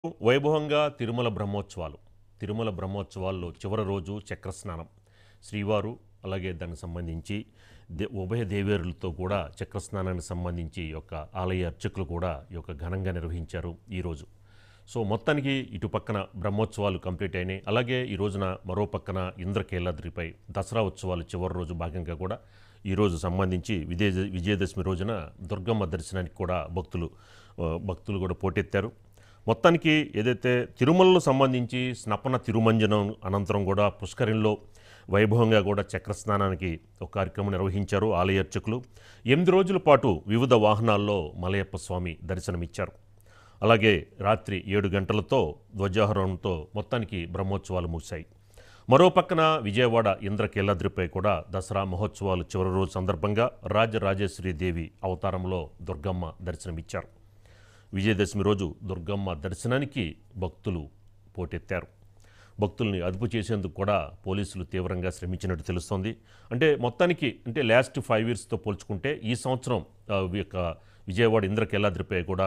వైభవంగా తిరుమల బ్రహ్మోత్సవాలు తిరుమల బ్రహ్మోత్సవాల్లో చివరి రోజు చక్రస్నానం శ్రీవారు అలాగే దానికి సంబంధించి దే ఉభయ దేవేరులతో కూడా చక్రస్నానానికి సంబంధించి ఈ యొక్క ఆలయ అర్చకులు కూడా ఈ యొక్క ఘనంగా నిర్వహించారు ఈరోజు సో మొత్తానికి ఇటు పక్కన బ్రహ్మోత్సవాలు కంప్లీట్ అయినాయి అలాగే ఈ రోజున మరో పక్కన ఇంద్రకేలాద్రిపై దసరా ఉత్సవాలు చివరి రోజు భాగంగా కూడా ఈరోజు సంబంధించి విజయ విజయదశమి రోజున దుర్గమ్మ దర్శనానికి కూడా భక్తులు ఆ, భక్తులు కూడా పోటెత్తారు మొత్తానికి ఏదైతే తిరుమలలో సంబంధించి స్నపన తిరుమంజనం అనంతరం కూడా పుష్కరిణిలో వైభవంగా కూడా చక్రస్నానానికి ఒక కార్యక్రమం నిర్వహించారు ఆలయ అర్చకులు ఎనిమిది రోజుల పాటు వివిధ వాహనాల్లో మలయప్ప స్వామి దర్శనమిచ్చారు అలాగే రాత్రి ఏడు గంటలతో ధ్వజారోహణంతో మొత్తానికి బ్రహ్మోత్సవాలు ముగిశాయి మరో పక్కన విజయవాడ ఇంద్రకీలాద్రిపై కూడా దసరా మహోత్సవాలు చివరి రోజు సందర్భంగా రాజరాజేశ్వరి దేవి అవతారంలో దుర్గమ్మ దర్శనమిచ్చారు విజయదశమి రోజు దుర్గమ్మ దర్శనానికి భక్తులు పోటెత్తారు భక్తుల్ని అదుపు చేసేందుకు కూడా పోలీసులు తీవ్రంగా శ్రమించినట్టు తెలుస్తోంది అంటే మొత్తానికి అంటే లాస్ట్ ఫైవ్ ఇయర్స్తో పోల్చుకుంటే ఈ సంవత్సరం ఆ, ఈ యొక్క విజయవాడ ఇంద్రకీలాద్రిపై కూడా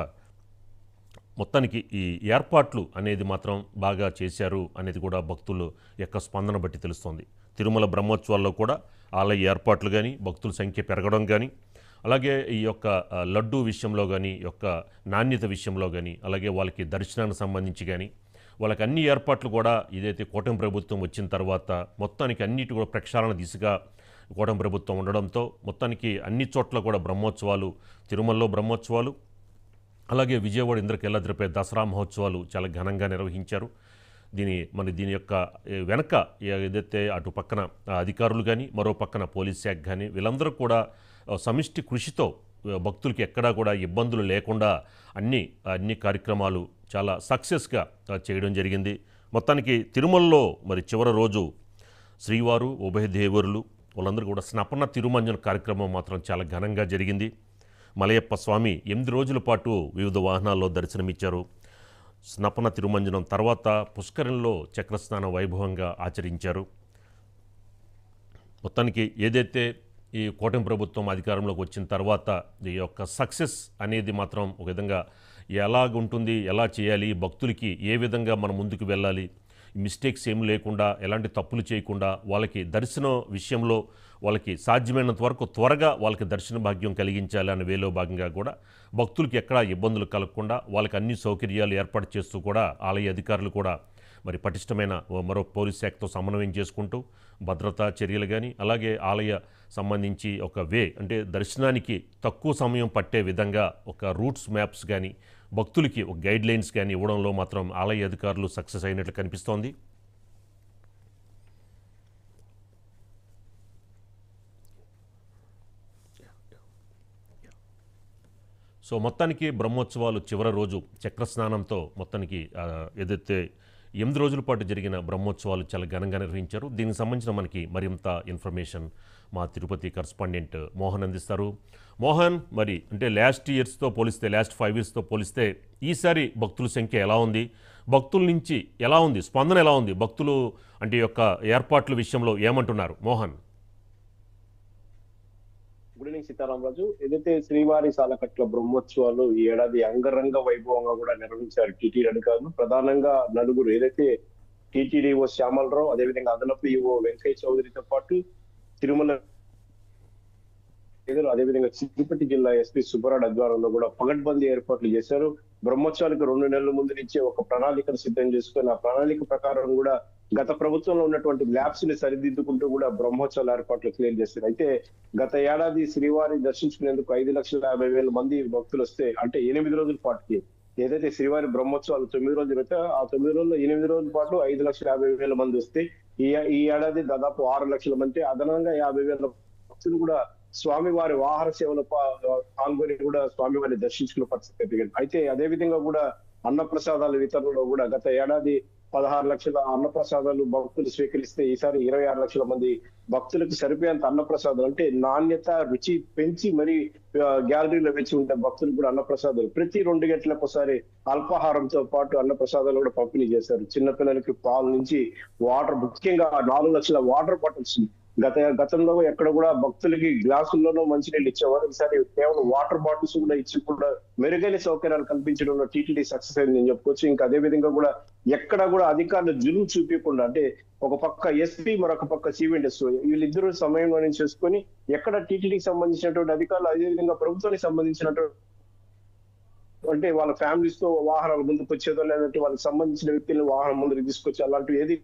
మొత్తానికి ఈ ఏర్పాట్లు అనేది మాత్రం బాగా చేశారు అనేది కూడా భక్తుల యొక్క స్పందన బట్టి తెలుస్తోంది తిరుమల బ్రహ్మోత్సవాల్లో కూడా ఆలయ ఏర్పాట్లు కానీ భక్తుల సంఖ్య పెరగడం కానీ అలాగే ఈ యొక్క ఆ, లడ్డూ విషయంలో కానీ యొక్క నాణ్యత విషయంలో కానీ అలాగే వాళ్ళకి దర్శనానికి సంబంధించి కానీ వాళ్ళకి అన్ని ఏర్పాట్లు కూడా ఇదైతే కూటమి ప్రభుత్వం వచ్చిన తర్వాత మొత్తానికి అన్నిటి కూడా ప్రక్షాళన దిశగా కూటమి ప్రభుత్వం ఉండడంతో మొత్తానికి అన్ని చోట్ల కూడా బ్రహ్మోత్సవాలు తిరుమలలో బ్రహ్మోత్సవాలు అలాగే విజయవాడ ఇంద్రకీలాద్రిపై దసరా మహోత్సవాలు చాలా ఘనంగా నిర్వహించారు దీని మన దీని యొక్క ఏ, వెనక ఏ- ఏదైతే అటు పక్కన ఆ, అధికారులు కానీ మరో పక్కన పోలీస్ శాఖ కానీ వీళ్ళందరూ కూడా ఆ, సమిష్టి కృషితో ఆ, భక్తులకి ఎక్కడా కూడా ఇబ్బందులు లేకుండా అన్ని అన్ని కార్యక్రమాలు చాలా సక్సెస్గా ఆ, చేయడం జరిగింది మొత్తానికి తిరుమలలో మరి చివరి రోజు శ్రీవారు ఉభయ దేవరులు వాళ్ళందరూ కూడా స్నపన తిరుమంజన కార్యక్రమం మాత్రం చాలా ఘనంగా జరిగింది మలయప్ప స్వామి ఎనిమిది రోజుల పాటు వివిధ వాహనాల్లో దర్శనమిచ్చారు స్నపన తిరుమంజనం తర్వాత పుష్కరంలో చక్రస్నాన వైభవంగా ఆచరించారు మొత్తానికి ఏదైతే ఈ కూటమి ప్రభుత్వం అధికారంలోకి వచ్చిన తర్వాత ఈ యొక్క సక్సెస్ అనేది మాత్రం ఒక విధంగా ఎలాగుంటుంది ఎలా చేయాలి భక్తులకి ఏ విధంగా మనం ముందుకు వెళ్ళాలి మిస్టేక్స్ ఏం లేకుండా ఎలాంటి తప్పులు చేయకుండా వాళ్ళకి దర్శనం విషయంలో వాళ్ళకి సాధ్యమైనంత వరకు త్వరగా వాళ్ళకి దర్శన భాగ్యం కలిగించాలి అనే వేలో భాగంగా కూడా భక్తులకి ఎక్కడా ఇబ్బందులు కలగకుండా వాళ్ళకి అన్ని సౌకర్యాలు ఏర్పాటు చేస్తూ కూడా ఆలయ అధికారులు కూడా మరి పటిష్టమైన ఓ మరో పోలీస్ శాఖతో సమన్వయం చేసుకుంటూ భద్రతా చర్యలు కానీ అలాగే ఆలయ సంబంధించి ఒక వే అంటే దర్శనానికి తక్కువ సమయం పట్టే విధంగా ఒక రూట్స్ మ్యాప్స్ కానీ భక్తులకి ఒక గైడ్ లైన్స్ కానీ ఇవ్వడంలో మాత్రం ఆలయ అధికారులు సక్సెస్ అయినట్లు కనిపిస్తోంది సో మొత్తానికి బ్రహ్మోత్సవాలు చివరి రోజు చక్రస్నానంతో మొత్తానికి ఆ, ఏదైతే ఎనిమిది రోజుల పాటు జరిగిన బ్రహ్మోత్సవాలు చాలా ఘనంగా నిర్వహించారు దీనికి సంబంధించిన మనకి మరింత ఇన్ఫర్మేషన్ మా తిరుపతి కరస్పాండెంట్ మోహన్ అందిస్తారు మోహన్ మరి అంటే లాస్ట్ ఇయర్స్తో పోలిస్తే లాస్ట్ ఫైవ్ ఇయర్స్తో పోలిస్తే ఈసారి భక్తుల సంఖ్య ఎలా ఉంది భక్తుల నుంచి ఎలా ఉంది స్పందన ఎలా ఉంది భక్తులు అంటే ఈ యొక్క ఏర్పాట్ల విషయంలో ఏమంటున్నారు మోహన్ గుడ్ ఈవినింగ్ సీతారామరాజు ఏదైతే శ్రీవారి సాలకట్ల బ్రహ్మోత్సవాలు ఈ ఏడాది అంగరంగ వైభవంగా కూడా నిర్వహించారు టీటీడీ అధికారులు ప్రధానంగా నలుగురు ఏదైతే టీటీడీఓ శ్యామలరావు అదేవిధంగా అదనపు ఈఓ వెంకయ్య చౌదరితో పాటు తిరుమల ఏదో అదేవిధంగా తిరుపతి జిల్లా ఎస్పీ సుబ్బరాడు ఆధ్వర్యంలో కూడా పగడ్బందీ ఏర్పాట్లు చేశారు బ్రహ్మోత్సవాలకు రెండు నెలల ముందు నుంచి ఒక ప్రణాళికను సిద్ధం చేసుకొని ఆ ప్రణాళిక ప్రకారం కూడా గత ప్రభుత్వంలో ఉన్నటువంటి ల్యాబ్స్ ని సరిదిద్దుకుంటూ కూడా బ్రహ్మోత్సవాల ఏర్పాట్లు క్లియర్ చేశారు అయితే గత ఏడాది శ్రీవారి దర్శించుకునేందుకు ఐదు లక్షల యాభై వేల మంది భక్తులు వస్తే అంటే ఎనిమిది రోజుల పాటుకి ఏదైతే శ్రీవారి బ్రహ్మోత్సవాలు తొమ్మిది రోజులు అయితే ఆ తొమ్మిది రోజుల్లో ఎనిమిది రోజుల పాటు ఐదు లక్షల యాభై వేల మంది వస్తే ఈ ఈ ఏడాది దాదాపు ఆరు లక్షల మంది అదనంగా యాభై వేల భక్తులు కూడా స్వామివారి వాహన సేవలో పా- పాల్గొని కూడా స్వామివారిని దర్శించుకునే పరిస్థితి ఎదిగింది అయితే అదే విధంగా కూడా అన్నప్రసాదాల వితరణలో కూడా గత ఏడాది పదహారు లక్షల అన్నప్రసాదాలు భక్తులు స్వీకరిస్తే ఈసారి ఇరవై ఆరు లక్షల మంది భక్తులకు సరిపోయేంత అన్నప్రసాదాలు అంటే నాణ్యత రుచి పెంచి మరి ఆ, గ్యాలరీలో వేచి ఉంటే భక్తులకు కూడా అన్నప్రసాదాలు ప్రతి రెండు గంటలకు ఒకసారి అల్పాహారంతో పాటు అన్నప్రసాదాలు కూడా పంపిణీ చేశారు చిన్నపిల్లలకి పాలు నుంచి వాటర్ ముఖ్యంగా నాలుగు లక్షల వాటర్ బాటిల్స్ గత గతంలో ఎక్కడ కూడా భక్తులకి గ్లాసుల్లోనూ మంచినీళ్ళు ఇచ్చేవారు ఈసారి కేవలం వాటర్ బాటిల్స్ కూడా ఇచ్చి కూడా మెరుగైన సౌకర్యాలు కల్పించడంలో టీటీడీ సక్సెస్ అయింది నేను చెప్పుకోవచ్చు ఇంకా అదే విధంగా కూడా ఎక్కడ కూడా అధికారులు జులుం చూపించకుండా అంటే ఒక పక్క ఎస్పీ మరొక పక్క సివిఎండ్ఎస్ వీళ్ళిద్దరూ సమయంలో చేసుకొని ఎక్కడ టీటీడీకి సంబంధించినటువంటి అధికారులు అదే విధంగా ప్రభుత్వానికి సంబంధించినటువంటి అంటే వాళ్ళ ఫ్యామిలీస్ తో వాహనాలు ముందుకు వచ్చేదో లేదంటే వాళ్ళకి సంబంధించిన వ్యక్తులను వాహనం ముందుకు తీసుకొచ్చి అలాంటివి ఏది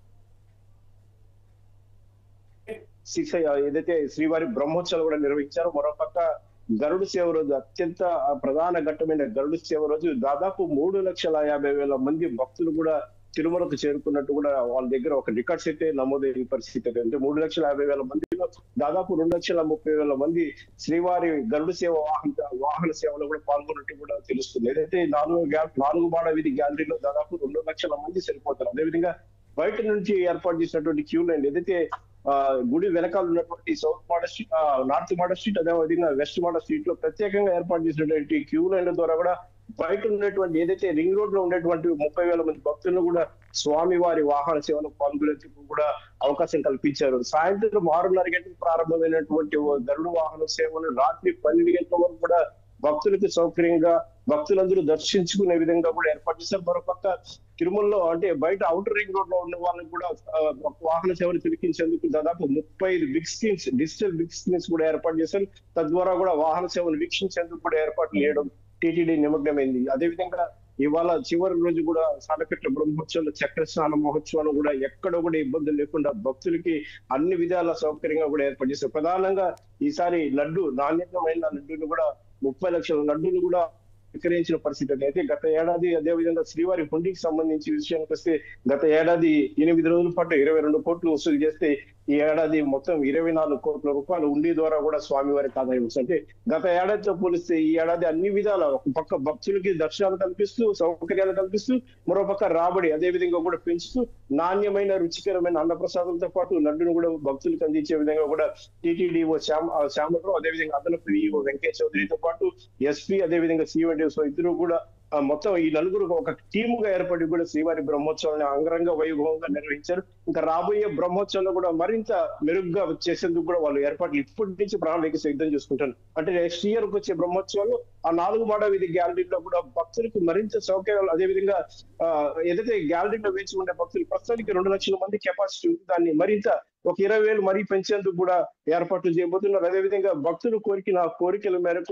శిక్ష ఏదైతే శ్రీవారి బ్రహ్మోత్సవాలు కూడా నిర్వహించారో మరోపక్క గరుడు సేవ రోజు అత్యంత ప్రధాన ఘట్టమైన గరుడు సేవ రోజు దాదాపు మూడు లక్షల యాభై వేల మంది భక్తులు కూడా తిరుమలకు చేరుకున్నట్టు కూడా వాళ్ళ దగ్గర ఒక రికార్డ్స్ అయితే నమోదైన పరిస్థితి అయితే అంటే మూడు లక్షల యాభై వేల మందిలో దాదాపు రెండు లక్షల ముప్పై వేల మంది శ్రీవారి గరుడు సేవ వాహన వాహన సేవలో కూడా పాల్గొన్నట్టు కూడా తెలుస్తుంది ఏదైతే నాలుగు గ్యా- నాలుగు బాడ వీధి గ్యాలరీలో దాదాపు రెండు లక్షల మంది సరిపోతారు అదేవిధంగా బయట నుంచి ఏర్పాటు చేసినటువంటి క్యూ లైన్ ఏదైతే ఆ గుడి వెనకాల ఉన్నటువంటి సౌత్ మాడ స్ట్రీట్ ఆ, నార్త్ మాడ స్ట్రీట్ అదే విధంగా వెస్ట్ మాడ స్ట్రీట్ లో ప్రత్యేకంగా ఏర్పాటు చేసినటువంటి క్యూ లైన్ల ద్వారా కూడా బయట ఉన్నటువంటి ఏదైతే రింగ్ రోడ్ లో ఉండేటువంటి ముప్పై వేల మంది భక్తులను కూడా స్వామి వారి వాహన సేవలో పాల్గొనేందుకు కూడా అవకాశం కల్పించారు సాయంత్రం ఆరున్నర గంటలకు ప్రారంభమైనటువంటి ఓ గరుడు వాహన సేవలు రాత్రి పన్నెండు గంటల వరకు కూడా భక్తులకు సౌకర్యంగా భక్తులందరూ దర్శించుకునే విధంగా కూడా ఏర్పాటు చేశారు మరోపక్క తిరుమలలో అంటే బయట అవుటర్ రింగ్ రోడ్ లో ఉన్న వాళ్ళకి కూడా ఆ, వాహన సేవలు తిరిగించేందుకు దాదాపు ముప్పై ఐదు big screens digital big screens కూడా ఏర్పాటు చేశారు తద్వారా కూడా వాహన సేవలు వీక్షించేందుకు కూడా ఏర్పాట్లు చేయడం టీటీడీ నిమగ్నమైంది అదేవిధంగా ఇవాళ చివరి రోజు కూడా సాలపెట్ల బ్రహ్మోత్సవాలు చక్ర స్నాన మహోత్సవాలు కూడా ఎక్కడ కూడా ఇబ్బందులు లేకుండా భక్తులకి అన్ని విధాల సౌకర్యంగా కూడా ఏర్పాటు చేశారు ప్రధానంగా ఈసారి లడ్డు నాణ్యతమైన లడ్డూని కూడా ముప్పై లక్షల లడ్డూలు కూడా విక్రయించిన పరిస్థితి ఉంది. అయితే గత ఏడాది అదే విధంగా శ్రీవారి హుండీకి సంబంధించి విషయానికి వస్తే గత ఏడాది ఎనిమిది రోజుల పాటు ఇరవై రెండు కోట్లు వసూలు చేస్తే ఈ ఏడాది మొత్తం ఇరవై నాలుగు కోట్ల రూపాయలు ఉండి ద్వారా కూడా స్వామివారికి ఆదాయం వస్తుంది అంటే గత ఏడాదితో పోలిస్తే ఈ ఏడాది అన్ని విధాల ఒక పక్క భక్తులకి దర్శనాలు కల్పిస్తూ సౌకర్యాలు కల్పిస్తూ మరో పక్క రాబడి అదే విధంగా కూడా పెంచుతూ నాణ్యమైన రుచికరమైన అన్నప్రసాదంతో పాటు లడ్డును కూడా భక్తులకు అందించే విధంగా కూడా టీటీడీఓ శ్యామ ఆ శ్యామరావు అదే విధంగా అదనపు ఈఓ వెంకయ్య చౌదరితో పాటు ఎస్పీ అదే విధంగా సివెండిఎస్ ఇద్దరు కూడా ఆ మొత్తం ఈ నలుగురు ఒక టీముగా ఏర్పడి కూడా శ్రీవారి బ్రహ్మోత్సవాన్ని అంగరంగ వైభవంగా నిర్వహించారు ఇంకా రాబోయే బ్రహ్మోత్సవంలో కూడా మరింత మెరుగ్గా చేసేందుకు కూడా వాళ్ళు ఏర్పాట్లు ఇప్పటి నుంచి ప్రణాళిక సిద్ధం చేసుకుంటారు అంటే నెక్స్ట్ ఇయర్ వచ్చే బ్రహ్మోత్సవాలు ఆ నాలుగు మాడ వీధి గ్యాలరీలో కూడా భక్తులకు మరింత సౌకర్యాలు అదే విధంగా ఆ, ఏదైతే గ్యాలరీలో వేచి ఉండే భక్తులు ప్రస్తుతానికి రెండు లక్షల మంది కెపాసిటీ ఉంది దాన్ని మరింత ఒక ఇరవై వేలు మరీ పెంచేందుకు కూడా ఏర్పాట్లు చేయబోతున్నారు అదే విధంగా భక్తులు కోరికిన కోరికల మేరకు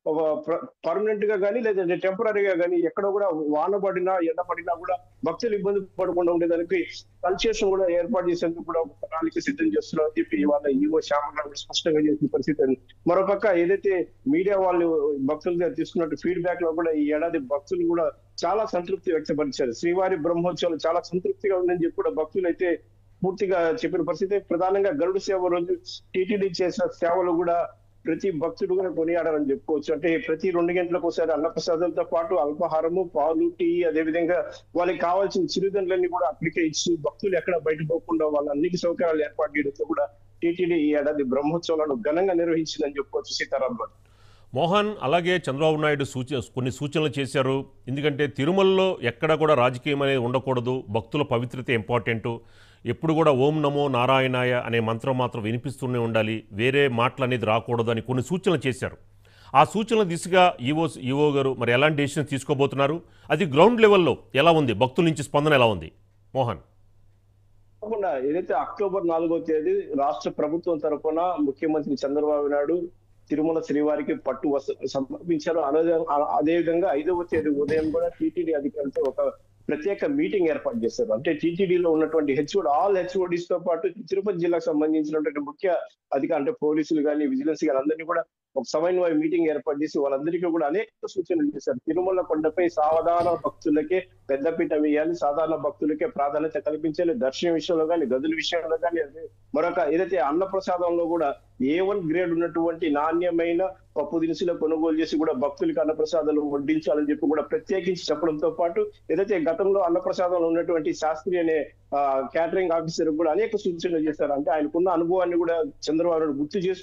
పర్మనెంట్ గా కానీ లేదంటే టెంపరీగా కానీ ఎక్కడ కూడా వాన పడినా ఎండ పడినా కూడా భక్తులు ఇబ్బంది పడకుండా ఉండేదానికి కన్సెషన్ కూడా ఏర్పాటు చేసేందుకు కూడా ఒక ప్రణాళిక సిద్ధం చేస్తున్నారు అని చెప్పి ఇవాళ ఈవో శ్యామరావు కూడా స్పష్టంగా చేసిన పరిస్థితి ఉంది. మరోపక్క ఏదైతే మీడియా వాళ్ళు భక్తుల దగ్గర తీసుకున్నట్టు ఫీడ్బ్యాక్ లో కూడా ఈ ఏడాది భక్తులు కూడా చాలా సంతృప్తి వ్యక్తపరిచారు శ్రీవారి బ్రహ్మోత్సవాలు చాలా సంతృప్తిగా ఉందని చెప్పి కూడా భక్తులు అయితే పూర్తిగా చెప్పిన పరిస్థితి ప్రధానంగా గరుడు సేవ రోజు టీటీడీ చేసిన సేవలు కూడా ప్రతి భక్తుడు కూడా కొనియాడాలని చెప్పుకోవచ్చు అంటే ప్రతి రెండు గంటలకు ఒకసారి అన్నప్రసాదంతో పాటు అల్పాహారము పాలు టీ అదే విధంగా వాళ్ళకి కావాల్సిన చిరుదండ్లన్నీ కూడా అప్పటికే ఇచ్చి భక్తులు ఎక్కడ బయట పోకుండా వాళ్ళ అన్ని సౌకర్యాలు ఏర్పాటు చేయడంతో కూడా టీటీడీ ఈ ఏడాది బ్రహ్మోత్సవాలను ఘనంగా నిర్వహించిందని చెప్పుకోవచ్చు సీతారాం గారు మోహన్ అలాగే చంద్రబాబు నాయుడు సూచ కొన్ని సూచనలు చేశారు ఎందుకంటే తిరుమలలో ఎక్కడ కూడా రాజకీయం అనేది ఉండకూడదు భక్తుల పవిత్రత ఇంపార్టెంట్ ఎప్పుడు కూడా ఓం నమో నారాయణాయ అనే మంత్రం మాత్రం వినిపిస్తూనే ఉండాలి వేరే మాటలు అనేది రాకూడదు అని కొన్ని సూచనలు చేశారు ఆ సూచనల దిశగా ఈవో ఈవో గారు మరి ఎలాంటి డెసిషన్ తీసుకోబోతున్నారు అది గ్రౌండ్ లెవెల్లో ఎలా ఉంది భక్తుల నుంచి స్పందన ఎలా ఉంది మోహన్ తప్పకుండా ఏదైతే అక్టోబర్ నాలుగో తేదీ రాష్ట్ర ప్రభుత్వం తరఫున ముఖ్యమంత్రి చంద్రబాబు నాయుడు తిరుమల శ్రీవారికి పట్టు వస్త్ర సమర్పించారు అదే అదే విధంగా ఐదవ తేదీ ఉదయం కూడా టీటీడీ అధికారులతో ఒక ప్రత్యేక మీటింగ్ ఏర్పాటు చేశారు అంటే టీటీడీలో ఉన్నటువంటి హెచ్ఓడి ఆల్ హెచ్ఓడిస్ తో పాటు తిరుపతి జిల్లాకు సంబంధించినటువంటి ముఖ్య అధికారులు అంటే పోలీసులు కానీ విజిలెన్స్ కానీ అందరినీ కూడా ఒక సమన్వయ మీటింగ్ ఏర్పాటు చేసి వాళ్ళందరికీ కూడా అనేక సూచనలు చేశారు తిరుమల కొండపై సావధాన భక్తులకే పెద్దపీట వేయాలి సాధారణ భక్తులకే ప్రాధాన్యత కల్పించాలి దర్శనం విషయంలో కానీ గదుల విషయంలో కానీ అదే మరొక ఏదైతే అన్న ప్రసాదంలో కూడా ఏ వన్ గ్రేడ్ ఉన్నటువంటి నాణ్యమైన పప్పు దినుసులు కొనుగోలు చేసి కూడా భక్తులకి అన్నప్రసాదాలు వడ్డించాలని చెప్పి కూడా ప్రత్యేకించి చెప్పడంతో పాటు ఏదైతే గతంలో అన్నప్రసాదంలో ఉన్నటువంటి శాస్త్రి అనే క్యాటరింగ్ ఆఫీసర్ కూడా అనేక సూచనలు చేశారు అంటే ఆయనకున్న అనుభవాన్ని కూడా చంద్రబాబు నాయుడు గుర్తు చేస్తూ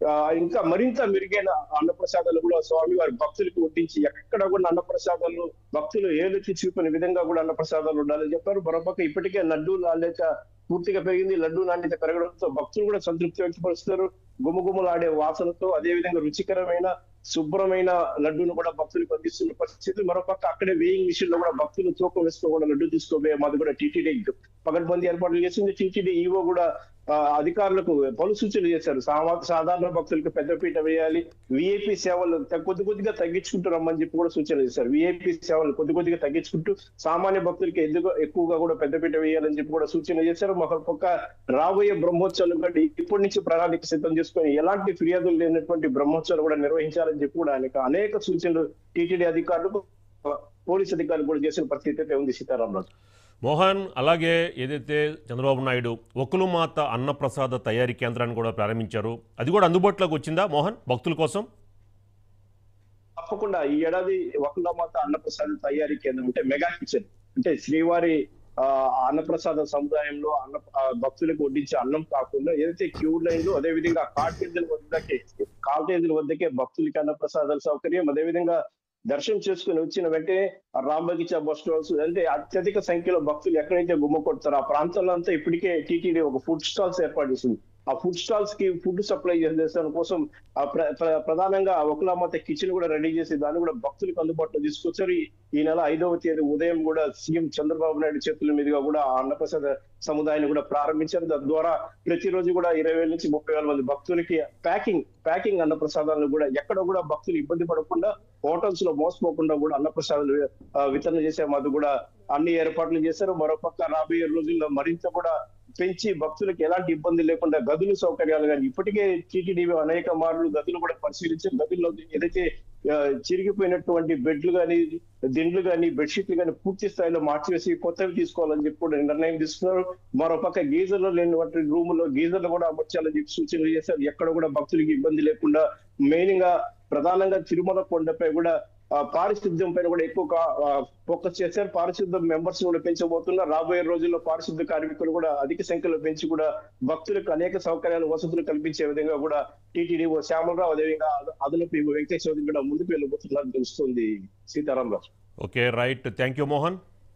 ఆ, ఇంకా మరింత మెరుగైన అన్నప్రసాదాలు కూడా స్వామి వారి భక్తులకు వడ్డించి ఎక్కడ కూడా అన్నప్రసాదాలు భక్తులు ఏలెత్తి చూపిన విధంగా కూడా అన్నప్రసాదాలు ఉండాలని చెప్పారు మరోపక్క ఇప్పటికే లడ్డూ నాణ్యత పూర్తిగా పెరిగింది లడ్డూ నాణ్యత పెరగడంతో భక్తులు కూడా సంతృప్తి వ్యక్తపరుస్తారు గుమగుమలాడే వాసనతో అదే విధంగా రుచికరమైన శుభ్రమైన లడ్డూను కూడా భక్తులకు అందిస్తున్న పరిస్థితి మరోపక్క అక్కడే వేయింగ్ మిషన్ లో కూడా భక్తులు తూకం వేసుకో కూడా లడ్డు తీసుకోబోయే మాది కూడా టీటీడీ పగడ్బందీ ఏర్పాట్లు చేసింది టీటీడీ ఈవో కూడా ఆ, అధికారులకు పలు సూచనలు చేశారు సామా- సాధారణ భక్తులకు పెద్దపీట వేయాలి విఐపి సేవలు త- కొద్ది కొద్దిగా తగ్గించుకుంటూ రమ్మని చెప్పి కూడా సూచనలు చేశారు విఐపి సేవలు కొద్ది కొద్దిగా తగ్గించుకుంటూ సామాన్య భక్తులకి ఎందుకు ఎక్కువగా కూడా పెద్దపీట వేయాలని చెప్పి కూడా సూచన చేశారు మరొక పక్క రాబోయే బ్రహ్మోత్సవాలు కంటే ఇప్పటి నుంచి ప్రణాళిక సిద్ధం చేసుకొని ఎలాంటి ఫిర్యాదులు లేనటువంటి బ్రహ్మోత్సవాలు కూడా నిర్వహించాలని చెప్పి కూడా అనేక అనేక సూచనలు టీటీడీ అధికారులకు పోలీస్ అధికారులు కూడా చేసిన పరిస్థితి అయితే ఉంది సీతారామరాజు మోహన్ అలాగే ఏదైతే చంద్రబాబు నాయుడు ఒకులు మాత అన్నప్రసాద తయారీ కేంద్రాన్ని కూడా ప్రారంభించారు అది కూడా అందుబాటులోకి వచ్చిందా మోహన్ భక్తుల కోసం తప్పకుండా ఈ ఏడాది వకులమాత అన్నప్రసాద తయారీ కేంద్రం అంటే మెగా కిచెన్ అంటే శ్రీవారి ఆ అన్నప్రసాద సముదాయంలో అన్న ఆ, భక్తులకు వడ్డించే అన్నం కాకుండా ఏదైతే క్యూ లైన్లు అదే విధంగా కాటేజీల వద్దకే కాటేజీల వద్దకే భక్తులకి అన్నప్రసాదాల సౌకర్యం అదే విధంగా దర్శనం చేసుకుని వచ్చిన వెంటనే ఆ రాంబగిచా బస్ స్టాల్స్ అంటే అత్యధిక సంఖ్యలో భక్తులు ఎక్కడైతే గుమ్మ కొడతారో ఆ ప్రాంతంలో అంతా ఇప్పటికే టీటీడీ ఒక ఫుడ్ స్టాల్స్ ఏర్పాటు చేసింది ఆ ఫుడ్ స్టాల్స్ కి ఫుడ్ సప్లై చేసే కోసం ఆ ప్ర- ప్ర- ప్రధానంగా ఒకలామాత కిచెన్ కూడా రెడీ చేసి దాన్ని కూడా భక్తులకు అందుబాటులో తీసుకొచ్చారు ఈ- ఈ నెల ఐదవ తేదీ ఉదయం కూడా సీఎం చంద్రబాబు నాయుడు చేతుల మీదుగా కూడా ఆ అన్నప్రసాద సముదాయాన్ని కూడా ప్రారంభించారు తద్వారా ప్రతిరోజు కూడా ఇరవై వేల నుంచి ముప్పై వేల మంది భక్తులకి ప్యాకింగ్ ప్యాకింగ్ అన్నప్రసాదాలను కూడా ఎక్కడ కూడా భక్తులు ఇబ్బంది పడకుండా హోటల్స్ లో మోసపోకుండా కూడా అన్నప్రసాదాలు ఆ, వితరణ చేసే మాది కూడా అన్ని ఏర్పాట్లు చేశారు మరోపక్క రాబోయే రోజుల్లో మరింత కూడా పెంచి భక్తులకు ఎలాంటి ఇబ్బంది లేకుండా గదులు సౌకర్యాలు కానీ ఇప్పటికే టీటీడీ అనేక మార్లు గదులు కూడా పరిశీలించి గదుల్లో ఏదైతే ఆ, చిరిగిపోయినటువంటి బెడ్లు కానీ దిండ్లు కానీ బెడ్షీట్లు కానీ పూర్తి స్థాయిలో మార్చివేసి కొత్తవి తీసుకోవాలని చెప్పి కూడా నిర్ణయం తీసుకున్నారు మరోపక్క గీజర్లు లేనటువంటి రూముల్లో గీజర్లు కూడా అమర్చాలని చెప్పి సూచనలు చేశారు ఎక్కడ కూడా భక్తులకి ఇబ్బంది లేకుండా మెయిన్ గా ప్రధానంగా తిరుమల కొండపై కూడా ఆ, పారిశుద్ధ్యం పైన కూడా ఎక్కువ ఫోకస్ చేశారు పారిశుద్ధ్య మెంబర్స్ కూడా పెంచబోతున్నారు రాబోయే రోజుల్లో పారిశుద్ధ్య కార్మికులు కూడా అధిక సంఖ్యలో పెంచి కూడా భక్తులకు అనేక సౌకర్యాలు వసతులు కల్పించే విధంగా కూడా టీటీడీ ఓ శ్యామలరావు అదేవిధంగా అద- అదనపు ఈ వెంకటేశ్వర కూడా ముందుకు వెళ్ళబోతున్నారని తెలుస్తుంది Sitaramaraju okay right thank you Mohan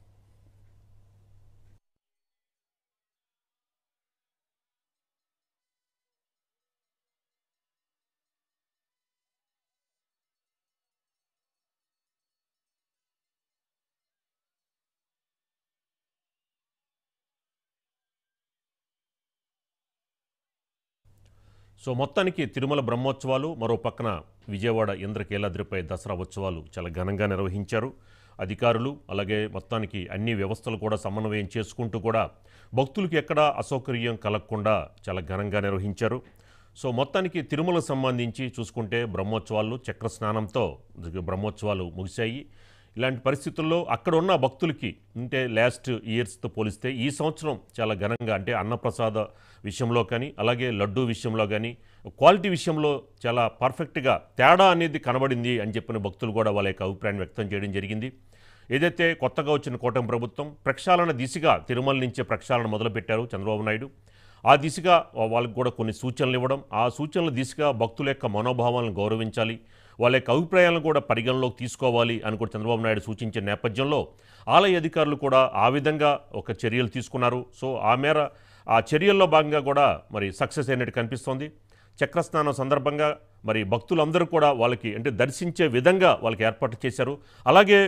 so మొత్తానికి తిరుమల బ్రహ్మోత్సవాలు మరో పక్కన విజయవాడ ఇంద్రకీలాద్రిపై దసరా ఉత్సవాలు చాలా ఘనంగా నిర్వహించారు అధికారులు అలాగే మొత్తానికి అన్ని వ్యవస్థలు కూడా సమన్వయం చేసుకుంటూ కూడా భక్తులకు ఎక్కడా అసౌకర్యం కలగకుండా చాలా ఘనంగా నిర్వహించారు సో మొత్తానికి తిరుమల సంబంధించి చూసుకుంటే బ్రహ్మోత్సవాలు చక్ర స్నానంతో బ్రహ్మోత్సవాలు ముగిశాయి ఇలాంటి పరిస్థితుల్లో అక్కడ ఉన్న భక్తులకి అంటే లాస్ట్ ఇయర్స్తో పోలిస్తే ఈ సంవత్సరం చాలా ఘనంగా అంటే అన్నప్రసాద విషయంలో కానీ అలాగే లడ్డూ విషయంలో కానీ క్వాలిటీ విషయంలో చాలా పర్ఫెక్ట్గా తేడా అనేది కనబడింది అని చెప్పిన భక్తులు కూడా వాళ్ళ యొక్క అభిప్రాయాన్ని వ్యక్తం చేయడం జరిగింది ఏదైతే కొత్తగా వచ్చిన కూటమి ప్రభుత్వం ప్రక్షాళన దిశగా తిరుమల నుంచే ప్రక్షాళన మొదలుపెట్టారు చంద్రబాబు నాయుడు ఆ దిశగా వాళ్ళకి కూడా కొన్ని సూచనలు ఇవ్వడం ఆ సూచనల దిశగా భక్తుల యొక్క మనోభావాలను గౌరవించాలి వాళ్ళ యొక్క అభిప్రాయాలను కూడా పరిగణలోకి తీసుకోవాలి అని కూడా చంద్రబాబు నాయుడు సూచించిన నేపథ్యంలో ఆలయ అధికారులు కూడా ఆ విధంగా ఒక చర్యలు తీసుకున్నారు సో ఆ మేర ఆ చర్యల్లో భాగంగా కూడా మరి సక్సెస్ అయినట్టు కనిపిస్తోంది చక్రస్నానం సందర్భంగా మరి భక్తులందరూ కూడా వాళ్ళకి అంటే దర్శించే విధంగా వాళ్ళకి ఏర్పాటు చేశారు అలాగే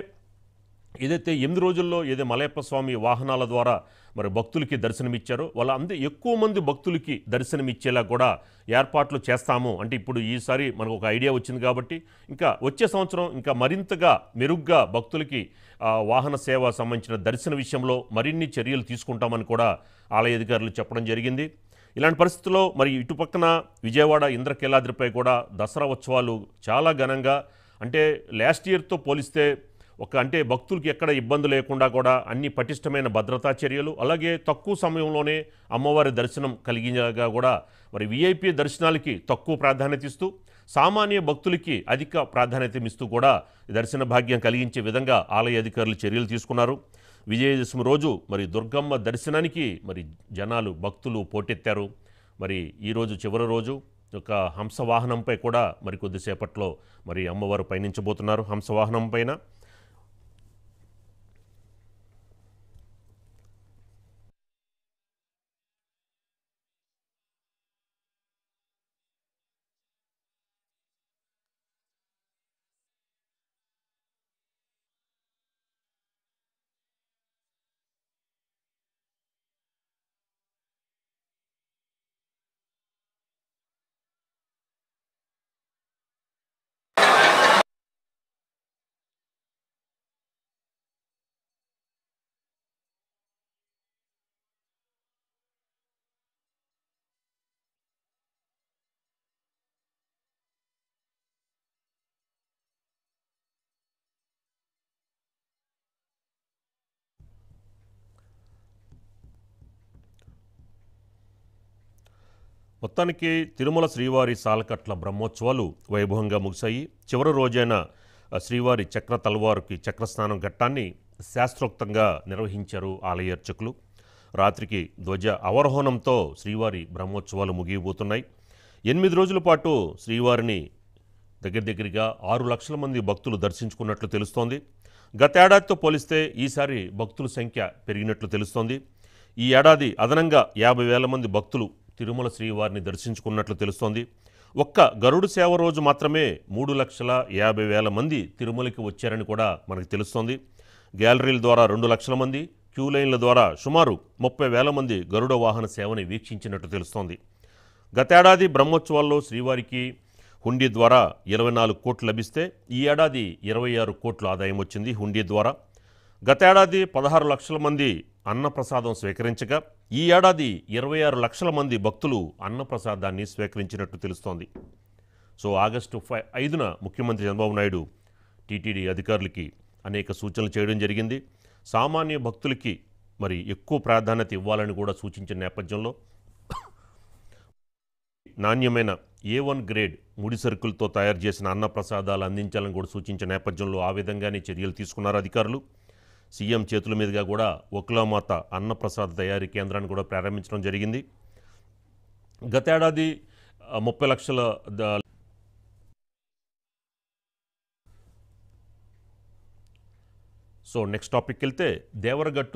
ఏదైతే ఎనిమిది రోజుల్లో ఏదో మలయప్ప స్వామి వాహనాల ద్వారా మరి భక్తులకి దర్శనమిచ్చారో వాళ్ళ అందరూ ఎక్కువ మంది భక్తులకి దర్శనమిచ్చేలా కూడా ఏర్పాట్లు చేస్తాము అంటే ఇప్పుడు ఈసారి మనకు ఒక ఐడియా వచ్చింది కాబట్టి ఇంకా వచ్చే సంవత్సరం ఇంకా మరింతగా మెరుగ్గా భక్తులకి ఆ, వాహన సేవ సంబంధించిన దర్శన విషయంలో మరిన్ని చర్యలు తీసుకుంటామని కూడా ఆలయ అధికారులు చెప్పడం జరిగింది ఇలాంటి పరిస్థితుల్లో మరి ఇటుపక్కన విజయవాడ ఇంద్రకీలాద్రిపై కూడా దసరా ఉత్సవాలు చాలా ఘనంగా అంటే లాస్ట్ ఇయర్తో పోలిస్తే ఒక అంటే భక్తులకి ఎక్కడ ఇబ్బంది లేకుండా కూడా అన్ని పటిష్టమైన భద్రతా చర్యలు అలాగే తక్కువ సమయంలోనే అమ్మవారి దర్శనం కలిగేలాగా కూడా మరి విఐపి దర్శనాలకి తక్కువ ప్రాధాన్యత ఇస్తూ సామాన్య భక్తులకి అధిక ప్రాధాన్యత ఇస్తూ కూడా దర్శన భాగ్యం కలిగించే విధంగా ఆలయ అధికారులు చర్యలు తీసుకున్నారు విజయదశమి రోజు మరి దుర్గమ్మ దర్శనానికి మరి జనాలు భక్తులు పోటెత్తారు మరి ఈరోజు చివరి రోజు ఒక హంసవాహనంపై కూడా మరి కొద్దిసేపట్లో మరి అమ్మవారు పయనించబోతున్నారు హంసవాహనం పైన మొత్తానికి తిరుమల శ్రీవారి సాలకట్ల బ్రహ్మోత్సవాలు వైభవంగా ముగిశాయి చివరి రోజైన ఆ, శ్రీవారి చక్ర తల్వారుకి చక్రస్నానం ఘట్టాన్ని శాస్త్రోక్తంగా నిర్వహించారు ఆలయ అర్చకులు రాత్రికి ధ్వజ అవరోహణంతో శ్రీవారి బ్రహ్మోత్సవాలు ముగియబోతున్నాయి ఎనిమిది రోజుల పాటు శ్రీవారిని దగ్గర దగ్గరగా ఆరు లక్షల మంది భక్తులు దర్శించుకున్నట్లు తెలుస్తోంది గతేడాదితో పోలిస్తే ఈసారి భక్తుల సంఖ్య పెరిగినట్లు తెలుస్తోంది ఈ ఏడాది అదనంగా యాభై వేల మంది భక్తులు తిరుమల శ్రీవారిని దర్శించుకున్నట్లు తెలుస్తోంది ఒక్క గరుడు సేవ రోజు మాత్రమే మూడు లక్షల యాభై వేల మంది తిరుమలకి వచ్చారని కూడా మనకు తెలుస్తోంది గ్యాలరీల ద్వారా రెండు లక్షల మంది క్యూ లైన్ల ద్వారా సుమారు ముప్పై వేల మంది గరుడ వాహన సేవని వీక్షించినట్టు తెలుస్తోంది గతేడాది బ్రహ్మోత్సవాల్లో శ్రీవారికి హుండీ ద్వారా ఇరవై నాలుగు కోట్లు లభిస్తే ఈ ఏడాది ఇరవై ఆరు కోట్ల ఆదాయం వచ్చింది హుండీ ద్వారా గతేడాది పదహారు లక్షల మంది అన్నప్రసాదం స్వీకరించగా ఈ ఏడాది ఇరవై ఆరు లక్షల మంది భక్తులు అన్నప్రసాదాన్ని స్వీకరించినట్టు తెలుస్తోంది సో ఆగస్టు ఫై ఐదున ముఖ్యమంత్రి చంద్రబాబు నాయుడు టీటీడీ అధికారులకి అనేక సూచనలు చేయడం జరిగింది సామాన్య భక్తులకి మరి ఎక్కువ ప్రాధాన్యత ఇవ్వాలని కూడా సూచించిన నేపథ్యంలో నాణ్యమైన ఏ వన్ గ్రేడ్ ముడి సరుకులతో తయారు చేసిన అన్నప్రసాదాలు అందించాలని కూడా సూచించిన నేపథ్యంలో ఆ విధంగానే చర్యలు తీసుకున్నారు అధికారులు సీఎం చేతుల మీదుగా కూడా ఒకులామాత అన్నప్రసాద తయారీ కేంద్రాన్ని కూడా ప్రారంభించడం జరిగింది గతేడాది ఆ, ముప్పై లక్షల ద- సో నెక్స్ట్ టాపిక్కి వెళ్తే దేవరగట్టు